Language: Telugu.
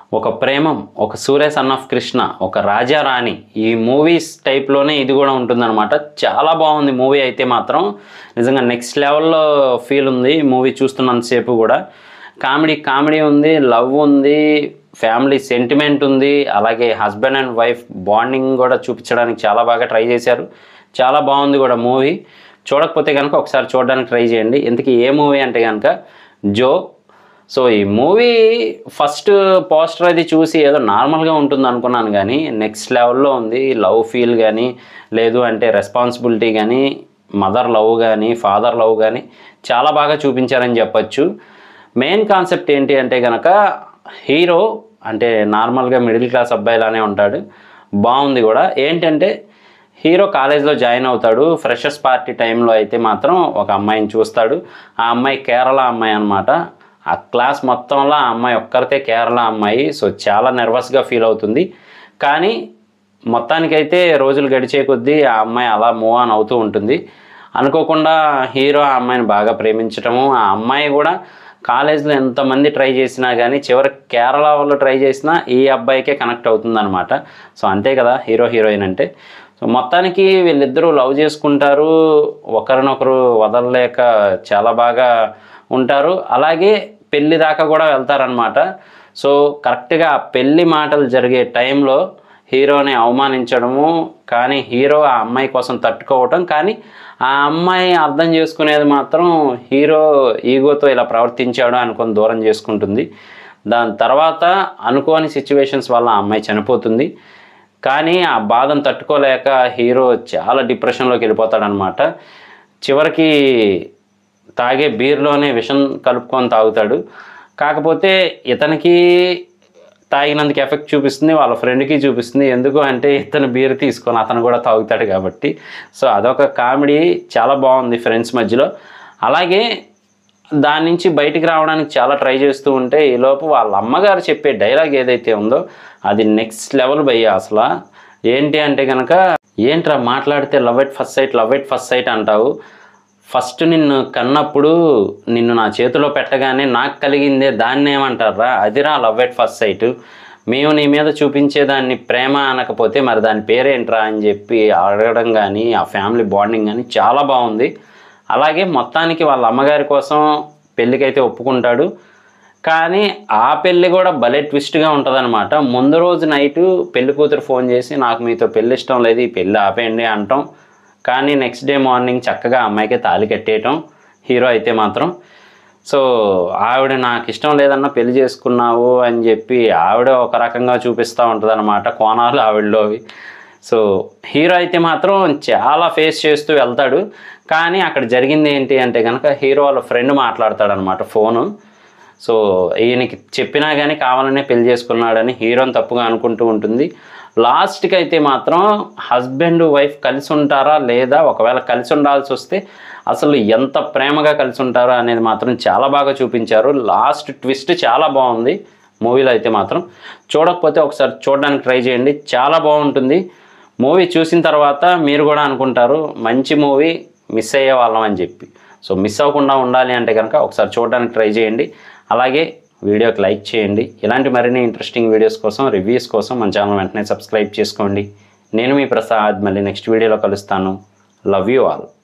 ఒక ప్రేమం ఒక సూర్య సన్ ఆఫ్ కృష్ణ ఒక రాజా రాణి ఈ మూవీస్ టైప్లోనే ఇది కూడా ఉంటుందన్నమాట చాలా బాగుంది మూవీ అయితే మాత్రం నిజంగా నెక్స్ట్ లెవెల్లో ఫీల్ ఉంది మూవీ చూస్తున్నంతసేపు కూడా కామెడీ కామెడీ ఉంది లవ్ ఉంది ఫ్యామిలీ సెంటిమెంట్ ఉంది అలాగే హస్బెండ్ అండ్ వైఫ్ బాండింగ్ కూడా చూపించడానికి చాలా బాగా ట్రై చేశారు చాలా బాగుంది కూడా మూవీ చూడకపోతే కనుక ఒకసారి చూడడానికి ట్రై చేయండి ఇంతకీ ఏ మూవీ అంటే కనుక జో సో ఈ మూవీ ఫస్ట్ పోస్టర్ అది చూసి ఏదో నార్మల్గా ఉంటుంది అనుకున్నాను కానీ నెక్స్ట్ లెవెల్లో ఉంది లవ్ ఫీల్ కానీ లేదు అంటే రెస్పాన్సిబిలిటీ కానీ మదర్ లవ్ కానీ ఫాదర్ లవ్ కానీ చాలా బాగా చూపించారని చెప్పచ్చు మెయిన్ కాన్సెప్ట్ ఏంటి అంటే కనుక హీరో అంటే నార్మల్గా మిడిల్ క్లాస్ అబ్బాయిలానే ఉంటాడు బాగుంది కూడా ఏంటంటే హీరో కాలేజ్లో జాయిన్ అవుతాడు ఫ్రెషర్స్ పార్టీ టైంలో అయితే మాత్రం ఒక అమ్మాయిని చూస్తాడు ఆ అమ్మాయి కేరళ అమ్మాయి అనమాట ఆ క్లాస్ మొత్తంలో ఆ అమ్మాయి ఒక్కరితే కేరళ అమ్మాయి సో చాలా నర్వస్గా ఫీల్ అవుతుంది కానీ మొత్తానికైతే రోజులు గడిచే కొద్దీ ఆ అమ్మాయి అలా మూవ్ ఆన్ అవుతూ ఉంటుంది అనుకోకుండా హీరో ఆ అమ్మాయిని బాగా ప్రేమించటము ఆ అమ్మాయి కూడా కాలేజ్లో ఎంతమంది ట్రై చేసినా కానీ చివరి కేరళ వాళ్ళు ట్రై చేసినా ఈ అబ్బాయికే కనెక్ట్ అవుతుందన్నమాట సో అంతే కదా హీరో హీరోయిన్ అంటే సో మొత్తానికి వీళ్ళిద్దరూ లవ్ చేసుకుంటారు ఒకరినొకరు వదలలేక చాలా బాగా ఉంటారు అలాగే పెళ్లి దాకా కూడా వెళ్తారనమాట సో కరెక్ట్గా ఆ పెళ్లి మాటలు జరిగే టైంలో హీరోని అవమానించడము కానీ హీరో ఆ అమ్మాయి కోసం తట్టుకోవటం కానీ ఆ అమ్మాయి అర్థం చేసుకునేది మాత్రం హీరో ఈగోతో ఇలా ప్రవర్తించాడు అనుకొని దూరం చేసుకుంటుంది దాని తర్వాత అనుకోని సిచ్యువేషన్స్ వల్ల ఆ అమ్మాయి చనిపోతుంది కానీ ఆ బాధను తట్టుకోలేక హీరో చాలా డిప్రెషన్లోకి వెళ్ళిపోతాడనమాట చివరికి తాగే బీర్లోనే విషం కలుపుకొని తాగుతాడు కాకపోతే ఇతనికి తాగినందుకు ఎఫెక్ట్ చూపిస్తుంది వాళ్ళ ఫ్రెండ్కి చూపిస్తుంది ఎందుకు అంటే ఇతను బీర్ తీసుకొని అతను కూడా తాగుతాడు కాబట్టి సో అదొక కామెడీ చాలా బాగుంది ఫ్రెండ్స్ మధ్యలో అలాగే దాని నుంచి బయటికి రావడానికి చాలా ట్రై చేస్తూ ఉంటే ఈలోపు వాళ్ళ అమ్మగారు చెప్పే డైలాగ్ ఏదైతే ఉందో అది నెక్స్ట్ లెవెల్ భయ్య అసలు ఏంటి అంటే కనుక ఏంట్రా మాట్లాడితే love at first sight love at first sight అంటావు ఫస్ట్ నిన్ను కన్నప్పుడు నిన్ను నా చేతిలో పెట్టగానే నాకు కలిగిందే దాన్ని ఏమంటారా అదిరా లవ్ ఎట్ ఫస్ట్ సైట్ మేము నీ మీద చూపించేదాన్ని ప్రేమ అనకపోతే మరి దాని పేరేంట్రా అని చెప్పి అడగడం కానీ ఆ ఫ్యామిలీ బాండింగ్ కానీ చాలా బాగుంది అలాగే మొత్తానికి వాళ్ళ అమ్మగారి కోసం పెళ్ళికైతే ఒప్పుకుంటాడు కానీ ఆ పెళ్ళి కూడా భలే ట్విస్ట్గా ఉంటుందన్నమాట ముందు రోజు నైటు పెళ్లి కూతురు ఫోన్ చేసి నాకు మీతో పెళ్ళి ఇష్టం లేదు ఈ పెళ్ళి ఆపేయండి అంటాం కానీ నెక్స్ట్ డే మార్నింగ్ చక్కగా అమ్మాయికి తాళి కట్టేయటం హీరో అయితే మాత్రం సో ఆవిడ నాకు ఇష్టం లేదన్నా పెళ్లి చేసుకున్నావు అని చెప్పి ఆవిడ ఒక రకంగా చూపిస్తూ ఉంటుంది అనమాట కోణాలు ఆవిడలోవి సో హీరో అయితే మాత్రం చాలా ఫేస్ చేస్తూ వెళ్తాడు కానీ అక్కడ జరిగింది ఏంటి అంటే కనుక హీరో వాళ్ళ ఫ్రెండ్ మాట్లాడతాడనమాట ఫోను సో ఈయనకి చెప్పినా కానీ కావాలనే పెళ్లి చేసుకున్నాడని హీరోని తప్పుగా అనుకుంటూ ఉంటుంది లాస్ట్కి అయితే మాత్రం హస్బెండ్ వైఫ్ కలిసి ఉంటారా లేదా ఒకవేళ కలిసి ఉండాల్సి వస్తే అసలు ఎంత ప్రేమగా కలిసి ఉంటారో అనేది మాత్రం చాలా బాగా చూపించారు లాస్ట్ ట్విస్ట్ చాలా బాగుంది మూవీలో అయితే మాత్రం చూడకపోతే ఒకసారి చూడడానికి ట్రై చేయండి చాలా బాగుంటుంది మూవీ చూసిన తర్వాత మీరు కూడా అనుకుంటారు మంచి మూవీ మిస్ అయ్యే వాళ్ళం అని చెప్పి సో మిస్ అవ్వకుండా ఉండాలి అంటే కనుక ఒకసారి చూడడానికి ట్రై చేయండి అలాగే వీడియోకి లైక్ చేయండి ఇలాంటి మరిన్ని ఇంట్రెస్టింగ్ వీడియోస్ కోసం రివ్యూస్ కోసం మన ఛానల్ వెంటనే సబ్స్క్రైబ్ చేసుకోండి నేను మీ ప్రసాద్ మళ్ళీ నెక్స్ట్ వీడియోలో కలుస్తాను లవ్ యూ ఆల్